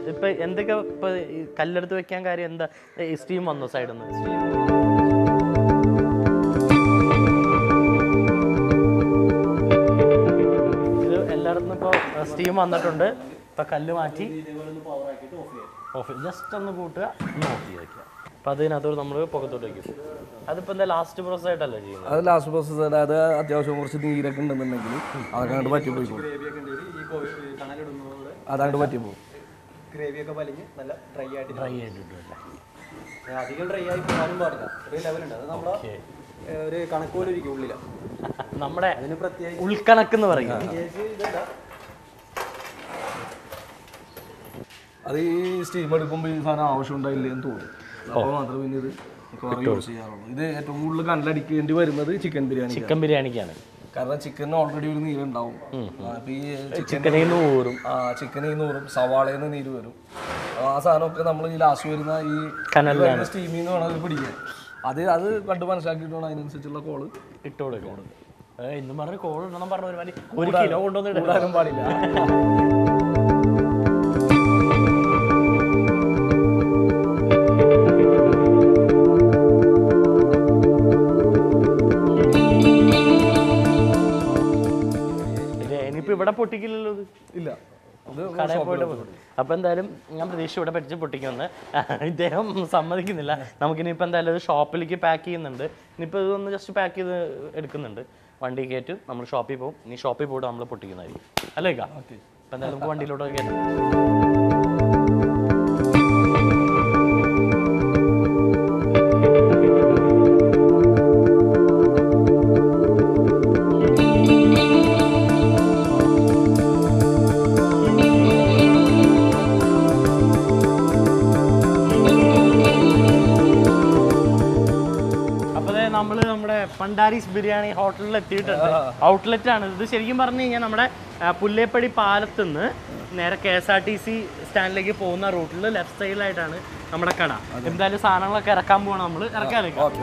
ഇപ്പൊ എന്തൊക്കെ ഇപ്പൊ ഈ കല്ലെടുത്ത് വെക്കാൻ കാര്യം എന്താ സ്റ്റീം വന്നു സൈഡിൽ നിന്ന് ഇത് എല്ലായിടത്തും ഇപ്പോൾ സ്റ്റീം വന്നിട്ടുണ്ട് ഇപ്പൊ കല്ല് മാറ്റി ഓഫ് ജസ്റ്റ് ഒന്ന് കൂട്ടുക ഒന്ന് ഓഫ് ചെയ്ത് വെക്കുക അപ്പൊ അതിനകത്തോട് നമ്മൾ പുറത്തോട്ട് വെക്കും അതിപ്പോ എന്താ ലാസ്റ്റ് പ്രോസസ് ആയിട്ടല്ലേ ചെയ്യുന്നത് അത് ലാസ്റ്റ് പ്രോസസ് അത് അത്യാവശ്യം കുറച്ച് നീരൊക്കെ ഉണ്ടെന്നുണ്ടെങ്കിൽ അതൊക്കെ അങ്ങോട്ട് പറ്റി പോയി പോകും ഗ്രേവിയൊക്കെ ഉണ്ട് ഈ കോഴി ഈ കണലിടുന്നതോടെ അതങ്ങോട്ട് പറ്റി പോകും ഗ്രേവിയൊക്കെ വലിഞ്ഞ് നല്ല ഡ്രൈ ആയിട്ട് ട്രൈ ചെയ്തിട്ടില്ല അധികം ഡ്രൈ ആയി പോകാനും പാടില്ല ഒരു ലെവലുണ്ട് അത് നമ്മളെ ഓക്കെ ഏഹ്, ഒരു കണക്ക് പോലെ ഇരിക്കും ഉള്ളിലാണ് നമ്മുടെ അതിന് പ്രത്യേകിച്ച് ഉൾക്കണക്ക് എന്ന് പറയും പ്രത്യേകിച്ച് ഇതല്ല അത് ഈ സ്റ്റീം എടുക്കുമ്പോൾ ഈ സാധനം ആവശ്യം ഉണ്ടായില്ലേന്ന് തോന്നും അപ്പോൾ മാത്രമേ പിന്നെ ഇത് മിക്കവാറും യൂസ് ചെയ്യാറുള്ളൂ ഇത് ഏറ്റവും കൂടുതൽ കണ്ടടിക്കേണ്ടി വരുന്നത് ചിക്കൻ ബിരിയാണി ചിക്കൻ ബിരിയാണിക്കാണ് കാരണം ചിക്കന് ഓൾറെഡി ഒരു നീരുണ്ടാവും അപ്പൊ ഈ ചിക്കൻ ചിക്കനിൽ നിന്ന് ഊറും ആ ചിക്കനിൽ നിന്ന് വരും സവാളയിൽ നിന്ന് നീര് വരും അപ്പൊ ആ സാധനമൊക്കെ നമ്മൾ ഈ ലാസ്റ്റ് വരുന്ന ഈ കനലിലാണ് സ്റ്റീമിൽ നിന്ന് വേണം അത് പിടിക്കാൻ അത് അത് കണ്ട് മനസ്സിലാക്കിയിട്ട് വേണം അതിനനുസരിച്ചുള്ള കോള് ഇട്ട് കൊടുക്കും ഏ, ഇന്നും പറഞ്ഞ കോൾ ഉണ്ടെന്നും പറഞ്ഞ ഒരുമാതിരി ഒരു കിലോ കൊണ്ടുവന്നിട്ട് കൂടാനും പാടില്ല ഇത് ഇനിയിപ്പോ ഇവിടെ പൊട്ടിക്കില്ലല്ലോ ഇത് ഇല്ല ഇത് കടയിൽ പോയിട്ട് പൊട്ടി- അപ്പൊ എന്തായാലും ഞാൻ പ്രതീക്ഷ ഇവിടെ പഠിച്ച് പൊട്ടിക്കുമെന്ന് ഇദ്ദേഹം സമ്മതിക്കുന്നില്ല നമുക്കിനിയിപ്പോൾ എന്തായാലും ഇത് ഷോപ്പിലേക്ക് പാക്ക് ചെയ്യുന്നുണ്ട് ഇനിയിപ്പോൾ ഇതൊന്ന് ജസ്റ്റ് പാക്ക് ചെയ്ത് എടുക്കുന്നുണ്ട് വണ്ടി കയറ്റും നമ്മൾ ഷോപ്പിൽ പോകും ഇനി ഷോപ്പിൽ പോയിട്ട് നമ്മൾ പൊട്ടിക്കുന്നതായിരിക്കും അല്ലേ കാ അപ്പം എന്തായാലും നമുക്ക് വണ്ടിയിലോട്ട് കയറ്റാം അപ്പോൾ നമ്മൾ നമ്മുടെ പണ്ടാരീസ് ബിരിയാണി ഹോട്ടലിൽ എത്തിയിട്ടുണ്ട് ഔട്ട്ലെറ്റ് ആണ് ഇത് ശരിക്കും പറഞ്ഞു കഴിഞ്ഞാൽ നമ്മുടെ ആ, പുല്ലേപ്പടി പാലത്ത് നിന്ന് നേരെ K S R T C സ്റ്റാൻഡിലേക്ക് പോകുന്ന റൂട്ടിൽ ലെഫ്റ്റ് സൈഡിലായിട്ടാണ് നമ്മുടെ കട എന്തായാലും സാധനങ്ങളൊക്കെ ഇറക്കാൻ പോകണം നമ്മൾ ഇറക്കാനൊക്കെ ഓക്കെ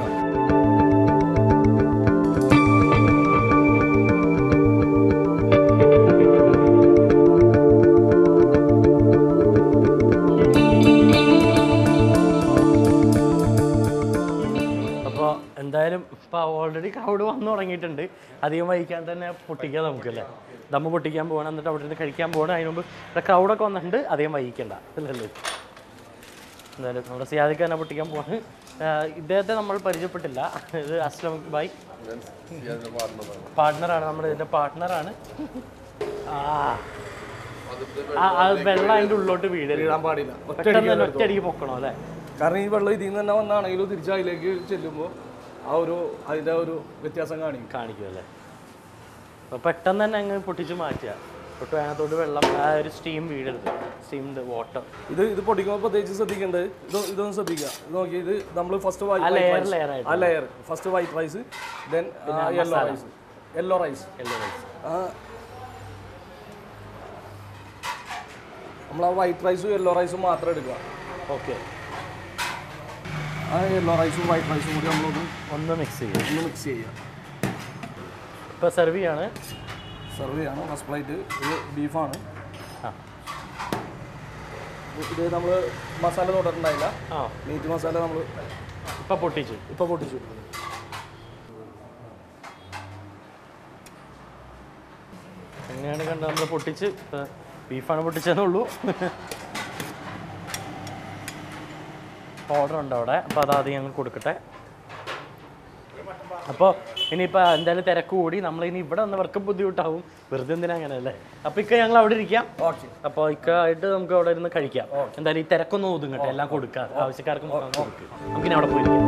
അപ്പോൾ എന്തായാലും ഇപ്പോൾ ഓൾറെഡി ക്രൗഡ് വന്നു തുടങ്ങിയിട്ടുണ്ട് അധികം വൈകാൻ തന്നെ പൊട്ടിക്കാം നമുക്കല്ലേ ദമ്മ് പൊട്ടിക്കാൻ പോകണം എന്നിട്ട് അവിടെ നിന്ന് കഴിക്കാൻ പോകണം അതിന് മുമ്പ് ഇവിടെ ക്രൗഡൊക്കെ വന്നിട്ടുണ്ട് അധികം വൈകിക്കണ്ട അല്ലല്ലേ എന്തായാലും നമ്മുടെ സിയാദിക്ക് തന്നെ പൊട്ടിക്കാൻ പോവാണ് ആഹ് ഇദ്ദേഹത്തെ നമ്മൾ പരിചയപ്പെട്ടില്ല ഇത് അസ്ലം ബായ് പാർട്ട്ണറാണ് നമ്മുടെ ഇതിൻ്റെ പാർട്ട്ണറാണ് ആ ആ, ആ വെള്ളം അതിൻ്റെ ഉള്ളോട്ട് വീഴരുത് ഇടാൻ പാടില്ല പെട്ടെന്ന് തന്നെ ഒറ്റയടിക്ക് പൊക്കണോ അല്ലേ കാരണം ഈ വെള്ളം ഇതിൽ നിന്ന് തന്നെ വന്നാണെങ്കിലും തിരിച്ച് അതിലേക്ക് ചെല്ലുമ്പോൾ ആ ഒരു അതിന്റെ ഒരു വ്യത്യാസം കാണിക്കും കാണിക്കും അല്ലേ അപ്പോൾ പെട്ടെന്ന് തന്നെ അങ്ങ് പൊട്ടിച്ച് മാറ്റുക ഒട്ടും അതിനകത്തോട്ട് വെള്ളം ആ ഒരു സ്റ്റീം വീഴരുത് സ്റ്റീംഡ് വാട്ടർ ഇത് ഇത് പൊടിക്കുമ്പോൾ പ്രത്യേകിച്ച് ശ്രദ്ധിക്കേണ്ടത് ഇത് ഇതൊന്ന് ശ്രദ്ധിക്കുക ഇത് നോക്കി ഇത് നമ്മൾ ഫസ്റ്റ് ആ ലെയർ ലെയർ ആയിട്ട് ആ layer first white rice then yellow rice yellow rice എല്ലാം കഴിച്ച്. നമ്മൾ ആ വൈറ്റ് റൈസും യെല്ലോ റൈസും മാത്രം എടുക്കുക ഓക്കെ ആ യെല്ലോ റൈസും വൈറ്റ് റൈസും കൂടി നമ്മളൊന്ന് ഒന്ന് മിക്സ് ചെയ്യും ഒന്ന് മിക്സ് ചെയ്യുക ഇപ്പോൾ സെർവ് ചെയ്യാണ് സെർവ് ചെയ്യാണ് ഫസ്റ്റ് പ്ലേറ്റ് ഇത് ബീഫാണ് ആ ഇത് നമ്മൾ മസാല തൊട്ടിട്ടുണ്ടായില്ല ആ മീറ്റ് മസാല നമ്മൾ ഇപ്പം പൊട്ടിച്ചു ഇപ്പോൾ പൊട്ടിച്ചു എങ്ങനെയാണ് കണ്ടത് നമ്മൾ പൊട്ടിച്ച് ബീഫാണ് പൊട്ടിച്ചതെന്നുള്ളൂ ഓർഡർ ഉണ്ട് അവിടെ അപ്പോൾ അത് ആദ്യം ഞങ്ങൾ കൊടുക്കട്ടെ അപ്പോൾ ഇനിയിപ്പോൾ എന്തായാലും തിരക്ക് കൂടി നമ്മൾ ഇനി ഇവിടെ വന്നവർക്ക് ബുദ്ധിമുട്ടാവും വെറുതെ എന്തിനാ അങ്ങനെ അല്ലേ അപ്പോൾ ഇക്ക ഞങ്ങൾ അവിടെ ഇരിക്കാം ഓക്കെ അപ്പോൾ ഇക്ക ആയിട്ട് നമുക്ക് അവിടെ ഇരുന്ന് കഴിക്കാം എന്തായാലും ഈ തിരക്കൊന്നും ഒതുങ്ങട്ടെ എല്ലാം കൊടുക്കാം ആവശ്യക്കാർക്ക് മൊത്തം കൊടുക്കുക നമുക്കിനി അവിടെ പോയിരിക്കാം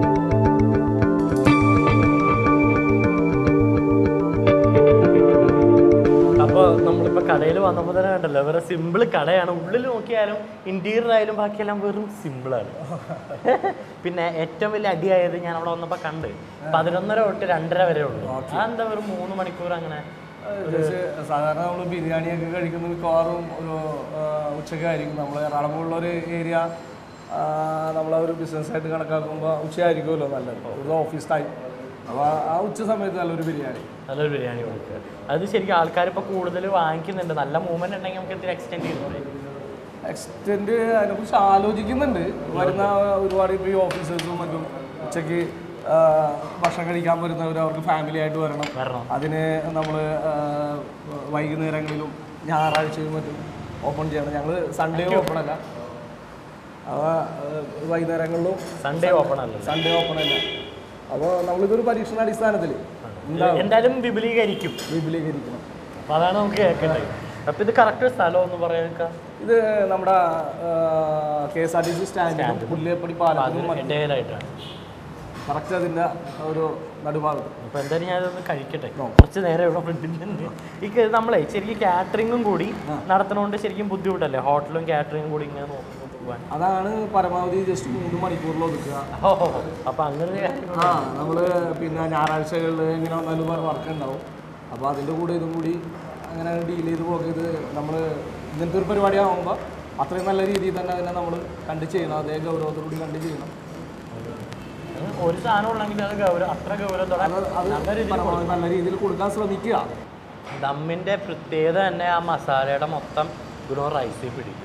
അപ്പോൾ നമ്മളിപ്പോൾ കടയിൽ വന്നപ്പോൾ തന്നെ കണ്ടല്ലോ വേറെ സിമ്പിൾ കടയാണ് ഉള്ളിൽ നോക്കിയാലും ഇന്റീരിയർ ആയാലും ബാക്കിയെല്ലാം വെറും സിമ്പിളാണ് പിന്നെ ഏറ്റവും വലിയ അടിയായത് ഞാൻ അവിടെ വന്നപ്പോൾ കണ്ട് പതിനൊന്നര തൊട്ട് രണ്ടര വരെ ഉള്ളൂ അതെന്താ വെറും മൂന്ന് മണിക്കൂർ അങ്ങനെ ജസ്റ്റ് സാധാരണ നമ്മൾ ബിരിയാണിയൊക്കെ കഴിക്കുന്നത് മിക്കവാറും ഒരു ആ, ഉച്ചയ്ക്കായിരിക്കും നമ്മൾ എറണാകുളം പോലുള്ള ഒരു ഏരിയ നമ്മൾ ഒരു ബിസിനസ് ആയിട്ട് കണക്കാക്കുമ്പോൾ ഉച്ചയായിരിക്കുമല്ലോ നല്ലത് ഒരു ഓഫീസ് ടൈം അപ്പോൾ ആ ഉച്ച സമയത്ത് നല്ലൊരു ബിരിയാണി നല്ലൊരു ബിരിയാണി കൊടുക്കുക അത് ശരിക്കും ആൾക്കാർ ഇപ്പോൾ കൂടുതൽ വാങ്ങിക്കുന്നുണ്ട് നല്ല മൂവ്മെന്റ് ഉണ്ടെങ്കിൽ നമുക്ക് എന്തിനും എക്സ്റ്റെൻഡ് ചെയ്യുന്നത് എക്സ്റ്റെൻഡ് അതിനെക്കുറിച്ച് ആലോചിക്കുന്നുണ്ട് വരുന്ന ഒരുപാട് ഇപ്പോൾ ഈ ഓഫീസേഴ്സും മറ്റും ഉച്ചയ്ക്ക് ആ, ഭക്ഷണം കഴിക്കാൻ വരുന്നവർ അവർക്ക് ഫാമിലി ആയിട്ട് വരണം വരണം അതിന് നമ്മൾ വൈകുന്നേരങ്ങളിലും ഞായറാഴ്ചയും മറ്റും ഓപ്പൺ ചെയ്യണം ഞങ്ങൾ സൺഡേ ഓപ്പൺ അല്ല അപ്പോൾ വൈകുന്നേരങ്ങളിലും സൺഡേ ഓപ്പൺ അല്ലല്ലോ സൺഡേ ഓപ്പൺ അല്ല അപ്പോൾ നമ്മളിതൊരു പരീക്ഷണാടിസ്ഥാനത്തിൽ എന്തായാലും വിപുലീകരിക്കും വിപുലീകരിക്കണം അപ്പൊ അതാണ് നമുക്ക് കേൾക്കേണ്ടത് അപ്പൊ ഇത് കറക്റ്റ് സ്ഥലം എന്ന് പറയാൻ ഇത് നമ്മുടെ K S R T C സ്റ്റാൻഡിലും പുല്ലേപ്പടി പാലത്തിനും ഇടയിലായിട്ടാണ് കറക്റ്റ് അതിൻ്റെ ഒരു നടുഭാഗത്ത് അപ്പൊ എന്തായാലും ഞാനതൊന്ന് കഴിക്കട്ടെ കുറച്ച് നേരം ഇവിടെ ഫ്രണ്ടിൽ ഈ ക- നമ്മളെ ശരിക്കും കാറ്ററിംഗും കൂടി നടത്തണോണ്ട് ശരിക്കും ബുദ്ധിമുട്ടല്ലേ ഹോട്ടലും കാറ്ററിംഗും കൂടി ഇങ്ങനെ നോക്കി പോകാൻ അതാണ് പരമാവധി ജസ്റ്റ് മൂന്ന് മണിക്കൂറിൽ ഒതുക്കുക ഓ ഓ, ഓ. അപ്പൊ അങ്ങനെ ഒരു കാര്യം ആ നമ്മൾ പിന്നെ ഞായറാഴ്ചകളിൽ എങ്ങനെ വന്നാലും വർക്ക് ഉണ്ടാവും അപ്പോൾ അതിൻ്റെ കൂടെ ഇതും കൂടി അങ്ങനെ ഡീൽ ചെയ്ത് പോകരുത് നമ്മൾ ഇങ്ങനത്തെ ഒരു പരിപാടി ആകുമ്പോൾ അത്രയും നല്ല രീതിയിൽ തന്നെ അതിനെ നമ്മൾ കണ്ട് ചെയ്യണം അതേ ഗൗരവത്തോടുകൂടി കണ്ട് ചെയ്യണം ഉം, ഒരു സാധനം ഉള്ളെങ്കിൽ അത് ഗൗരവം അത്ര ഗൗരവത്തോടെ അത് അത് പരമാവധി നല്ല രീതിയിൽ കൊടുക്കാൻ ശ്രമിക്കുക ദമ്മിന്റെ പ്രത്യേകത തന്നെ ആ മസാലയുടെ മൊത്തം ഗുണം റൈസിൽ പിടിക്കും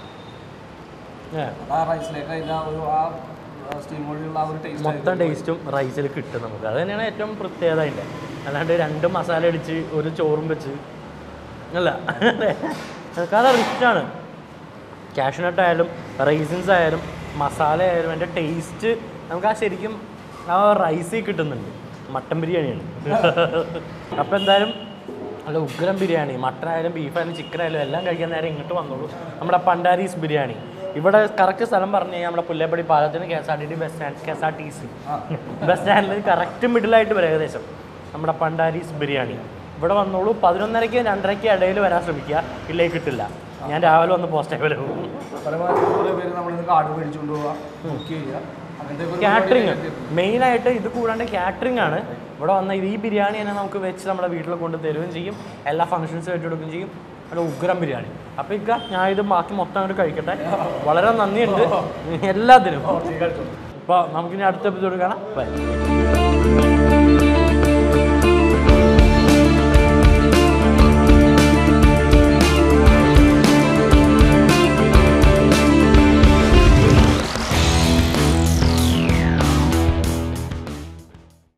ഏ, ആ റൈസിലേക്ക് അതിൻ്റെ ആ ഒരു ആ സ്റ്റീം വഴിയുള്ള ആ ഒരു ടേസ്റ്റ് മൊത്തം ടേസ്റ്റും റൈസിൽ കിട്ടും നമുക്ക് അത് തന്നെയാണ് ഏറ്റവും പ്രത്യേകത അതിൻ്റെ അല്ലാണ്ട് രണ്ട് മസാല അടിച്ച് ഒരു ചോറും വെച്ച് അല്ല കാരണം റിച്ചാണ് കാഷ്നട്ട് ആയാലും റൈസിൻസ് ആയാലും മസാല ആയാലും അതിൻ്റെ ടേസ്റ്റ് നമുക്ക് ആ ശരിക്കും ആ റൈസിൽ കിട്ടുന്നുണ്ട് മട്ടൻ ബിരിയാണിയാണ് അപ്പോൾ എന്തായാലും നല്ല ഉഗ്രം ബിരിയാണി മട്ടൻ ആയാലും ബീഫ് ആയാലും ചിക്കൻ ആയാലും എല്ലാം കഴിക്കാൻ നേരം ഇങ്ങോട്ട് വന്നോളൂ നമ്മുടെ പണ്ടാരീസ് ബിരിയാണി ഇവിടെ കറക്റ്റ് സ്ഥലം പറഞ്ഞു കഴിഞ്ഞാൽ നമ്മുടെ പുല്ലേപ്പടി പാലത്തിന് K S R T D bus stand K S R T C bus സ്റ്റാൻഡിൽ കറക്റ്റ് മിഡിലായിട്ട് വരും ഏകദേശം നമ്മുടെ പണ്ടാരീസ് ബിരിയാണി ഇവിടെ വന്നോളൂ പതിനൊന്നരയ്ക്ക് രണ്ടരയ്ക്ക് ഇടയിൽ വരാൻ ശ്രമിക്കുക ഇല്ലേ കിട്ടില്ല ഞാൻ രാവിലെ വന്ന് പോസ്റ്റ് ആയി വരും പരമാവധി കുറേ പേര് നമ്മളിന്ന് കാർഡ് മേടിച്ചുകൊണ്ട് പോവുക ബുക്ക് ചെയ്യുക അങ്ങനത്തെ ഒരു കാറ്ററിങ് പരിപാടി മെയിനായിട്ട് ഇത് കൂടാണ്ട് കാറ്ററിംഗ് ആണ് ഇവിടെ വന്ന ഇത് ഈ ബിരിയാണി തന്നെ നമുക്ക് വെച്ച് നമ്മുടെ വീട്ടിൽ കൊണ്ട് തരുകയും ചെയ്യും എല്ലാ ഫംഗ്ഷൻസും ആയിട്ട് കൊടുക്കുകയും ചെയ്യും നല്ല ഉഗ്രം ബിരിയാണി അപ്പോൾ ഇക്ക ഞാൻ ഇത് ബാക്കി മൊത്തം അങ്ങോട്ട് കഴിക്കട്ടെ വളരെ നന്ദിയുണ്ട് എല്ലാത്തിനും അപ്പോൾ നമുക്കിനി അടുത്ത എപ്പിസോഡ് കാണാം ബൈ